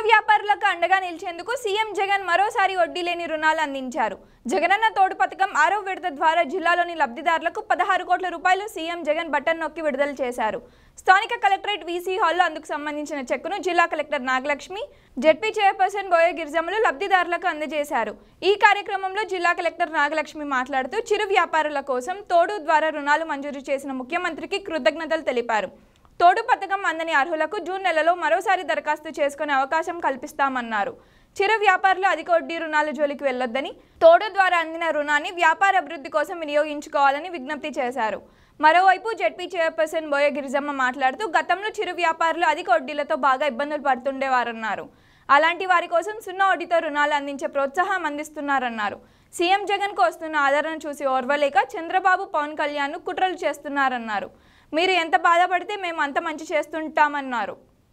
వ్యాపారులకు అండగా నిలిచేందుకు సీఎం జగన్ మరోసారి వడ్డీ లేని రుణాలు అందించారు జగనన్న తోడు పథకం ఆరో విడత ద్వారా జిల్లాలోని లబ్ధిదారులకు పదహారు కోట్ల రూపాయలు సీఎం జగన్ బటన్ నొక్కి విడుదల చేశారు స్థానిక కలెక్టరేట్ వీసీ హాల్లో అందుకు సంబంధించిన చెక్కును జిల్లా collector Nagalakshmi ZP chairperson Boya గిరిజములు లబ్ధిదారులకు అందజేశారు ఈ కార్యక్రమంలో జిల్లా కలెక్టర్ నాగలక్ష్మి మాట్లాడుతూ చిరు వ్యాపారుల కోసం తోడు ద్వారా రుణాలు మంజూరు చేసిన ముఖ్యమంత్రికి కృతజ్ఞతలు తెలిపారు తోడు పథకం అందని అర్హులకు జూన్ నెలలో మరోసారి దరఖాస్తు చేసుకునే అవకాశం కల్పిస్తామన్నారు చిరు వ్యాపారులు అధిక వడ్డీ రుణాల జోలికి వెళ్లొద్దని తోడు ద్వారా అందిన రుణాన్ని వ్యాపార అభివృద్ధి కోసం వినియోగించుకోవాలని విజ్ఞప్తి చేశారు మరోవైపు జెడ్పీ చైర్పర్సన్ బోయ గిరిజమ్మ మాట్లాడుతూ గతంలో చిరు వ్యాపారులు అధిక వడ్డీలతో బాగా ఇబ్బందులు పడుతుండేవారన్నారు అలాంటి వారి కోసం సున్నా వడ్డీతో రుణాలు అందించే ప్రోత్సాహం అందిస్తున్నారన్నారు సీఎం జగన్కు వస్తున్న ఆదరణ చూసి ఓర్వలేక చంద్రబాబు పవన్ కళ్యాణ్ కుట్రలు చేస్తున్నారన్నారు మీరు ఎంత బాధపడితే మేము అంత మంచి చేస్తుంటామన్నారు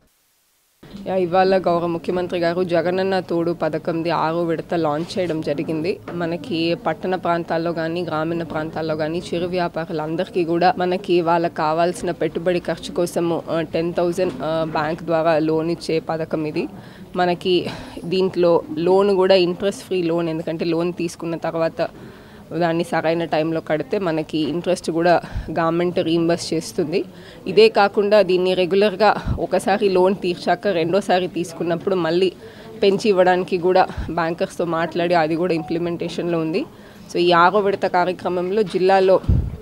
యా, ఇవాళ గౌరవ ముఖ్యమంత్రి గారు జగనన్న తోడు పథకంది ఆరో విడత లాంచ్ చేయడం జరిగింది మనకి పట్టణ ప్రాంతాల్లో కానీ గ్రామీణ ప్రాంతాల్లో కానీ చిరు వ్యాపారులందరికీ కూడా మనకి వాళ్ళకి కావాల్సిన పెట్టుబడి ఖర్చు కోసము టెన్ థౌజండ్ బ్యాంక్ ద్వారా లోన్ ఇచ్చే పథకం ఇది మనకి దీంట్లో లోన్ కూడా ఇంట్రెస్ట్ ఫ్రీ లోన్ ఎందుకంటే లోన్ తీసుకున్న తర్వాత దాన్ని సరైన టైంలో కడితే మనకి ఇంట్రెస్ట్ కూడా గవర్నమెంట్ రీంబర్స్ చేస్తుంది ఇదే కాకుండా దీన్ని రెగ్యులర్గా ఒకసారి లోన్ తీర్చాక రెండోసారి తీసుకున్నప్పుడు మళ్ళీ పెంచి ఇవ్వడానికి కూడా బ్యాంకర్స్తో మాట్లాడి అది కూడా ఇంప్లిమెంటేషన్లో ఉంది సో ఈ ఆరో విడత కార్యక్రమంలో జిల్లాలో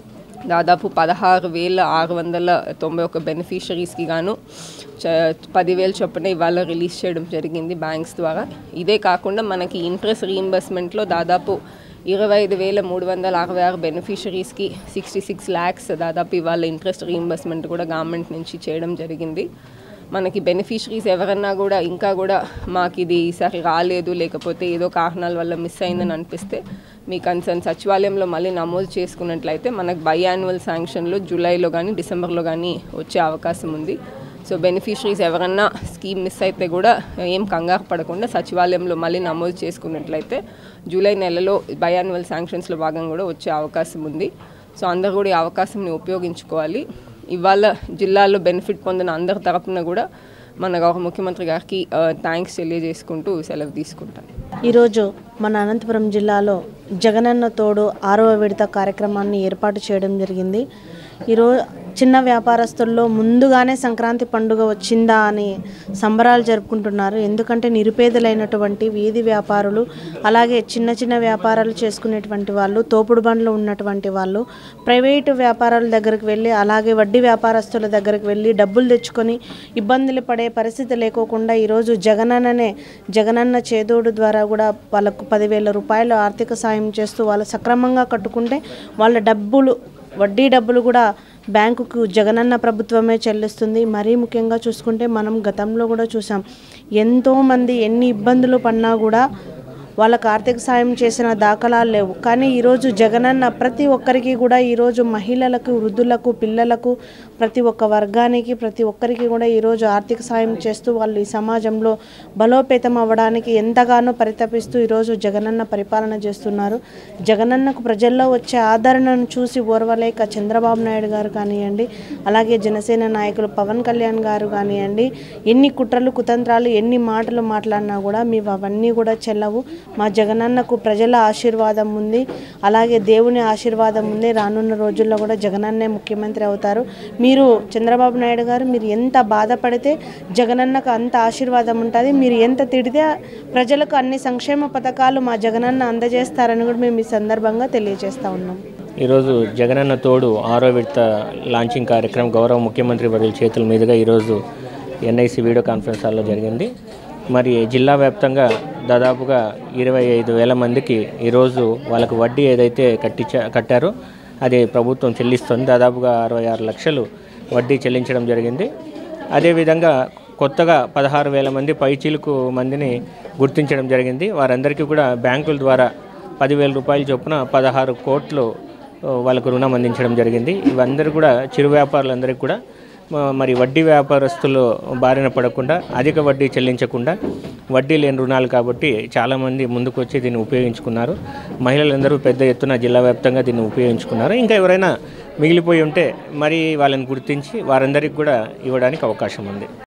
దాదాపు పదహారు వేల ఆరు వందల తొంభై ఒక బెనిఫిషరీస్కి గాను చ పదివేలు చొప్పున ఇవాళ రిలీజ్ చేయడం జరిగింది బ్యాంక్స్ ద్వారా ఇదే కాకుండా మనకి ఇంట్రెస్ట్ రీయింబర్స్మెంట్లో దాదాపు ఇరవై ఐదు వేల మూడు వందల అరవై ఆరు బెనిఫిషరీస్కి సిక్స్టీ సిక్స్ ల్యాక్స్ దాదాపు ఇవాళ ఇంట్రెస్ట్ రీయింబర్స్మెంట్ కూడా గవర్నమెంట్ నుంచి చేయడం జరిగింది మనకి బెనిఫిషరీస్ ఎవరన్నా కూడా ఇంకా కూడా మాకు ఇది ఈసారి రాలేదు లేకపోతే ఏదో కారణాల వల్ల మిస్ అయిందని అనిపిస్తే మీ కన్సర్న్ సచివాలయంలో మళ్ళీ నమోదు చేసుకున్నట్లయితే మనకు బై యాన్యువల్ శాంక్షన్లో జూలైలో కానీ డిసెంబర్లో కానీ వచ్చే అవకాశం ఉంది సో బెనిఫిషరీస్ ఎవరన్నా స్కీమ్ మిస్ అయితే కూడా ఏం కంగారు పడకుండా సచివాలయంలో మళ్ళీ నమోదు చేసుకున్నట్లయితే జూలై నెలలో బై యాన్యువల్ శాంక్షన్స్లో భాగంగా కూడా వచ్చే అవకాశం ఉంది సో అందరూ కూడా ఈ అవకాశంని ఉపయోగించుకోవాలి ఇవాళ జిల్లాలో బెనిఫిట్ పొందిన అందరి తరపున కూడా మన గౌరవ ముఖ్యమంత్రి గారికి థ్యాంక్స్ తెలియజేసుకుంటూ సెలవు తీసుకుంటాను ఈరోజు మన అనంతపురం జిల్లాలో జగనన్న తోడు ఆరవ విడత కార్యక్రమాన్ని ఏర్పాటు చేయడం జరిగింది ఈరోజు చిన్న వ్యాపారస్తుల్లో ముందుగానే సంక్రాంతి పండుగ వచ్చిందా అని సంబరాలు జరుపుకుంటున్నారు ఎందుకంటే నిరుపేదలైనటువంటి వీధి వ్యాపారులు అలాగే చిన్న చిన్న వ్యాపారాలు చేసుకునేటువంటి వాళ్ళు తోపుడు బండ్లు ఉన్నటువంటి వాళ్ళు ప్రైవేటు వ్యాపారాల దగ్గరికి వెళ్ళి అలాగే వడ్డీ వ్యాపారస్తుల దగ్గరికి వెళ్ళి డబ్బులు తెచ్చుకొని ఇబ్బందులు పడే పరిస్థితి లేకోకుండా ఈరోజు జగనన్ననే జగనన్న చేదోడు ద్వారా కూడా వాళ్ళకు పదివేల రూపాయలు ఆర్థిక సాయం చేస్తూ వాళ్ళు సక్రమంగా కట్టుకుంటే వాళ్ళ డబ్బులు వడ్డీ డబ్బులు కూడా బ్యాంకుకు జగనన్న ప్రభుత్వమే చెల్లిస్తుంది మరీ ముఖ్యంగా చూసుకుంటే మనం గతంలో కూడా చూసాం ఎంతోమంది ఎన్ని ఇబ్బందులు పడినా కూడా వాళ్ళకు ఆర్థిక సాయం చేసిన దాఖలాలు లేవు కానీ ఈరోజు జగనన్న ప్రతి ఒక్కరికి కూడా ఈరోజు మహిళలకు వృద్ధులకు పిల్లలకు ప్రతి ఒక్క వర్గానికి ప్రతి ఒక్కరికి కూడా ఈరోజు ఆర్థిక సాయం చేస్తూ వాళ్ళు ఈ సమాజంలో బలోపేతం అవ్వడానికి ఎంతగానో పరితపిస్తూ ఈరోజు జగనన్న పరిపాలన చేస్తున్నారు జగనన్నకు ప్రజల్లో వచ్చే ఆదరణను చూసి ఓర్వలేక చంద్రబాబు నాయుడు గారు కానివ్వండి అలాగే జనసేన నాయకులు పవన్ కళ్యాణ్ గారు కానివ్వండి ఎన్ని కుట్రలు కుతంత్రాలు ఎన్ని మాటలు మాట్లాడినా కూడా మేము అవన్నీ కూడా చెల్లవు మా జగనన్నకు ప్రజల ఆశీర్వాదం ఉంది అలాగే దేవుని ఆశీర్వాదం ఉంది రానున్న రోజుల్లో కూడా జగనన్నే ముఖ్యమంత్రి అవుతారు మీరు చంద్రబాబు నాయుడు గారు మీరు ఎంత బాధపడితే జగనన్నకు అంత ఆశీర్వాదం ఉంటుంది మీరు ఎంత తిడితే ప్రజలకు అన్ని సంక్షేమ పథకాలు మా జగనన్న అందజేస్తారని కూడా మేము ఈ సందర్భంగా తెలియజేస్తా ఉన్నాం ఈరోజు జగనన్న తోడు ఆరో విడత లాంచింగ్ కార్యక్రమం గౌరవ ముఖ్యమంత్రి వర్యుల చేతుల మీదుగా ఈరోజు ఎన్ఐసి వీడియో కాన్ఫరెన్స్ హాల్లో జరిగింది మరి జిల్లా వ్యాప్తంగా దాదాపుగా ఇరవై ఐదు వేల మందికి ఈరోజు వాళ్ళకు వడ్డీ ఏదైతే కట్టించా కట్టారో అది ప్రభుత్వం చెల్లిస్తుంది దాదాపుగా అరవై ఆరు లక్షలు వడ్డీ చెల్లించడం జరిగింది అదేవిధంగా కొత్తగా పదహారు వేల మంది పైచీలకు మందిని గుర్తించడం జరిగింది వారందరికీ కూడా బ్యాంకుల ద్వారా పదివేల రూపాయల చొప్పున పదహారు కోట్లు ఆ, వాళ్ళకు రుణం అందించడం జరిగింది ఇవందరూ కూడా చిరు వ్యాపారులందరికీ కూడా మ- మరి వడ్డీ వ్యాపారస్తులు బారిన పడకుండా అధిక వడ్డీ చెల్లించకుండా వడ్డీ లేని రుణాలు కాబట్టి చాలామంది ముందుకు వచ్చి దీన్ని ఉపయోగించుకున్నారు మహిళలందరూ పెద్ద ఎత్తున జిల్లా వ్యాప్తంగా దీన్ని ఉపయోగించుకున్నారు ఇంకా ఎవరైనా మిగిలిపోయి ఉంటే మరి వాళ్ళని గుర్తించి వారందరికీ కూడా ఇవ్వడానికి అవకాశం ఉంది